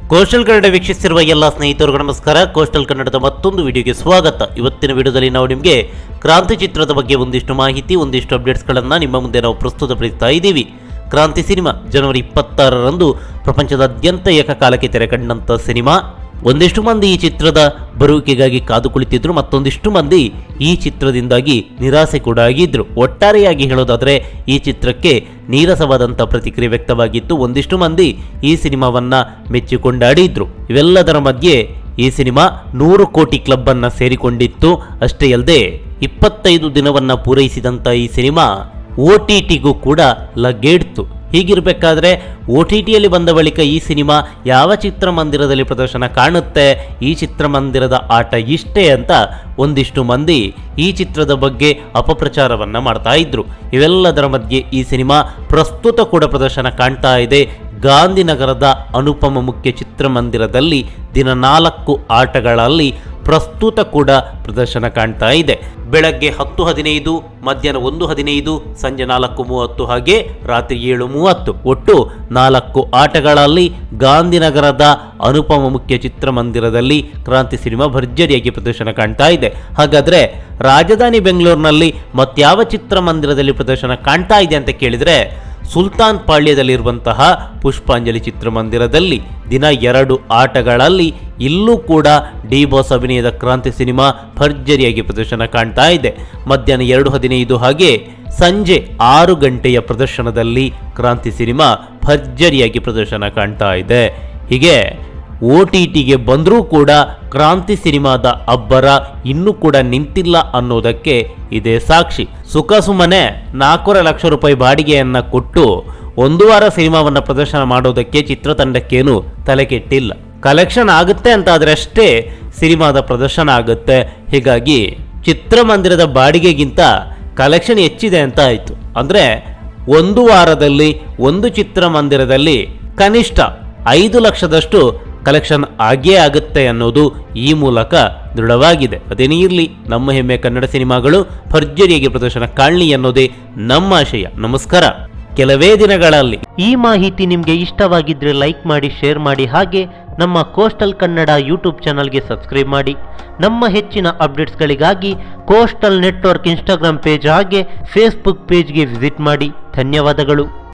coastal Kannada ವೀಕ್ಷಿಸಿರುವ ಎಲ್ಲ ಸ್ನೇಹಿತರಿಗೂ ನಮಸ್ಕಾರ ಕೋಸ್ಟಲ್ ಕನ್ನಡದ ಮತ್ತೊಂದು ವಿಡಿಯೋಗೆ ಸ್ವಾಗತ ಇವತ್ತಿನ ವಿಡಿಯೋದಲ್ಲಿ ನಾವು ನಿಮಗೆ ಕ್ರಾಂತಿ ಚಿತ್ರದ ಬಗ್ಗೆ ಒಂದಿಷ್ಟು ಮಾಹಿತಿ ಒಂದಿಷ್ಟು ಅಪ್ಡೇಟ್ಸ್ಗಳನ್ನು ನಿಮ್ಮ ಮುಂದೆ ನಾವು ಪ್ರಸ್ತುತಪಡಿಸ್ತಾ ಇದ್ದೀವಿ ಕ್ರಾಂತಿ ಸಿನಿಮಾ ಜನವರಿ ಇಪ್ಪತ್ತಾರರಂದು ಪ್ರಪಂಚದಾದ್ಯಂತ ಏಕಕಾಲಕ್ಕೆ ತೆರೆ ಕಂಡಂಥ ಸಿನಿಮಾ ಒಂದಿಷ್ಟು ಮಂದಿ ಈ ಚಿತ್ರದ ಬರುವಿಕೆಗಾಗಿ ಕಾದು ಕುಳಿತಿದ್ರು ಮತ್ತೊಂದಿಷ್ಟು ಮಂದಿ ಈ ಚಿತ್ರದಿಂದಾಗಿ ನಿರಾಸೆ ಕೂಡ ಆಗಿದ್ರು ಒಟ್ಟಾರೆಯಾಗಿ ಹೇಳೋದಾದ್ರೆ ಈ ಚಿತ್ರಕ್ಕೆ ನೀರಸವಾದಂಥ ಪ್ರತಿಕ್ರಿಯೆ ವ್ಯಕ್ತವಾಗಿತ್ತು ಒಂದಿಷ್ಟು ಮಂದಿ ಈ ಸಿನಿಮಾವನ್ನ ಮೆಚ್ಚಿಕೊಂಡಾಡಿದ್ರು ಇವೆಲ್ಲದರ ಮಧ್ಯೆ ಈ ಸಿನಿಮಾ ನೂರು ಕೋಟಿ ಕ್ಲಬ್ ಅನ್ನ ಸೇರಿಕೊಂಡಿತ್ತು ಅಷ್ಟೇ ಅಲ್ಲದೆ ಇಪ್ಪತ್ತೈದು ದಿನವನ್ನ ಪೂರೈಸಿದಂಥ ಈ ಸಿನಿಮಾ ಒ ಟಿ ಟಿಗೂ ಕೂಡ ಲಗ್ಗೇಡ್ತು ಹೀಗಿರಬೇಕಾದ್ರೆ ಒ ಟಿ ಟಿಯಲ್ಲಿ ಬಂದ ಬಳಿಕ ಈ ಸಿನಿಮಾ ಯಾವ ಚಿತ್ರಮಂದಿರದಲ್ಲಿ ಪ್ರದರ್ಶನ ಕಾಣುತ್ತೆ ಈ ಚಿತ್ರಮಂದಿರದ ಆಟ ಇಷ್ಟೇ ಅಂತ ಒಂದಿಷ್ಟು ಮಂದಿ ಈ ಚಿತ್ರದ ಬಗ್ಗೆ ಅಪಪ್ರಚಾರವನ್ನ ಮಾಡ್ತಾ ಇದ್ರು ಇವೆಲ್ಲದರ ಮಧ್ಯೆ ಈ ಸಿನಿಮಾ ಪ್ರಸ್ತುತ ಕೂಡ ಪ್ರದರ್ಶನ ಕಾಣ್ತಾ ಇದೆ ಗಾಂಧಿನಗರದ ಅನುಪಮ ಮುಖ್ಯ ಚಿತ್ರಮಂದಿರದಲ್ಲಿ ದಿನ ನಾಲ್ಕು ಆಟಗಳಲ್ಲಿ ಪ್ರಸ್ತುತ ಕೂಡ ಪ್ರದರ್ಶನ ಕಾಣ್ತಾ ಇದೆ ಬೆಳಗ್ಗೆ ಹತ್ತು ಹದಿನೈದು ಮಧ್ಯಾಹ್ನ ಒಂದು ಹದಿನೈದು ಸಂಜೆ ನಾಲ್ಕು ಮೂವತ್ತು ಹಾಗೆ ರಾತ್ರಿ ಏಳು ಮೂವತ್ತು ಒಟ್ಟು ನಾಲ್ಕು ಆಟಗಳಲ್ಲಿ ಗಾಂಧಿನಗರದ ಅನುಪಮ ಮುಖ್ಯ ಚಿತ್ರಮಂದಿರದಲ್ಲಿ ಕ್ರಾಂತಿ ಸಿನಿಮಾ ಭರ್ಜರಿಯಾಗಿ ಪ್ರದರ್ಶನ ಕಾಣ್ತಾ ಇದೆ ಹಾಗಾದ್ರೆ ರಾಜಧಾನಿ ಬೆಂಗಳೂರಿನಲ್ಲಿ ಮತ್ಯಾವ ಚಿತ್ರಮಂದಿರದಲ್ಲಿ ಪ್ರದರ್ಶನ ಕಾಣ್ತಾ ಇದೆ ಅಂತ ಕೇಳಿದ್ರೆ ಸುಲ್ತಾನ್ ಪಾಳ್ಯದಲ್ಲಿರುವಂತಹ ಪುಷ್ಪಾಂಜಲಿ ಚಿತ್ರಮಂದಿರದಲ್ಲಿ ದಿನ ಎರಡು ಆಟಗಳಲ್ಲಿ ಇಲ್ಲೂ ಕೂಡ ಡಿ ಬಾಸ್ ಅಭಿನಯದ ಕ್ರಾಂತಿ ಸಿನಿಮಾ ಭರ್ಜರಿಯಾಗಿ ಪ್ರದರ್ಶನ ಕಾಣ್ತಾ ಇದೆ ಮಧ್ಯಾಹ್ನ ಎರಡು ಹದಿನೈದು ಹಾಗೆ ಸಂಜೆ ಆರು ಗಂಟೆಯ ಪ್ರದರ್ಶನದಲ್ಲಿ ಕ್ರಾಂತಿ ಸಿನಿಮಾ ಭರ್ಜರಿಯಾಗಿ ಪ್ರದರ್ಶನ ಕಾಣ್ತಾ ಇದೆ ಹೀಗೆ ಒ ಟಿ ಟಿಗೆ ಬಂದರೂ ಕೂಡ ಕ್ರಾಂತಿ ಸಿನಿಮಾದ ಅಬ್ಬರ ಇನ್ನೂ ಕೂಡ ನಿಂತಿಲ್ಲ ಅನ್ನೋದಕ್ಕೆ ಇದೇ ಸಾಕ್ಷಿ ಸುಖ ಸುಮ್ಮನೆ ನಾಲ್ಕೂವರೆ ಲಕ್ಷ ರೂಪಾಯಿ ಬಾಡಿಗೆಯನ್ನ ಕೊಟ್ಟು ಒಂದು ವಾರ ಸಿನಿಮಾವನ್ನ ಪ್ರದರ್ಶನ ಮಾಡೋದಕ್ಕೆ ಚಿತ್ರತಂಡಕ್ಕೇನು ತಲೆ ಕೆಟ್ಟಿಲ್ಲ ಕಲೆಕ್ಷನ್ ಆಗುತ್ತೆ ಅಂತ ಆದ್ರೆ ಅಷ್ಟೇ ಸಿನಿಮಾದ ಪ್ರದರ್ಶನ ಆಗುತ್ತೆ ಹೀಗಾಗಿ ಚಿತ್ರಮಂದಿರದ ಬಾಡಿಗೆಗಿಂತ ಕಲೆಕ್ಷನ್ ಹೆಚ್ಚಿದೆ ಅಂತ ಆಯ್ತು ಅಂದ್ರೆ ಒಂದು ವಾರದಲ್ಲಿ ಒಂದು ಚಿತ್ರಮಂದಿರದಲ್ಲಿ ಕನಿಷ್ಠ ಐದು ಲಕ್ಷದಷ್ಟು ಕಲೆಕ್ಷನ್ ಆಗೇ ಆಗುತ್ತೆ ಅನ್ನೋದು ಈ ಮೂಲಕ ದೃಢವಾಗಿದೆ ಅದೇನೇ ಇರಲಿ ನಮ್ಮ ಹೆಮ್ಮೆ ಕನ್ನಡ ಸಿನಿಮಾಗಳು ಭರ್ಜರಿಯಾಗಿ ಪ್ರದರ್ಶನ ಕಾಣಲಿ ಅನ್ನೋದೇ ನಮ್ಮ ಆಶಯ ನಮಸ್ಕಾರ ಕೆಲವೇ ದಿನಗಳಲ್ಲಿ ಈ ಮಾಹಿತಿ ನಿಮಗೆ ಇಷ್ಟವಾಗಿದ್ರೆ ಲೈಕ್ ಮಾಡಿ ಶೇರ್ ಮಾಡಿ ಹಾಗೆ ನಮ್ಮ ಕೋಸ್ಟಲ್ ಕನ್ನಡ ಯೂಟ್ಯೂಬ್ ಚಾನಲ್ಗೆ ಸಬ್ಸ್ಕ್ರೈಬ್ ಮಾಡಿ ನಮ್ಮ ಹೆಚ್ಚಿನ ಅಪ್ಡೇಟ್ಸ್ಗಳಿಗಾಗಿ ಕೋಸ್ಟಲ್ ನೆಟ್ವರ್ಕ್ ಇನ್ಸ್ಟಾಗ್ರಾಮ್ ಪೇಜ್ ಹಾಗೆ ಫೇಸ್ಬುಕ್ ಪೇಜ್ಗೆ ವಿಸಿಟ್ ಮಾಡಿ ಧನ್ಯವಾದಗಳು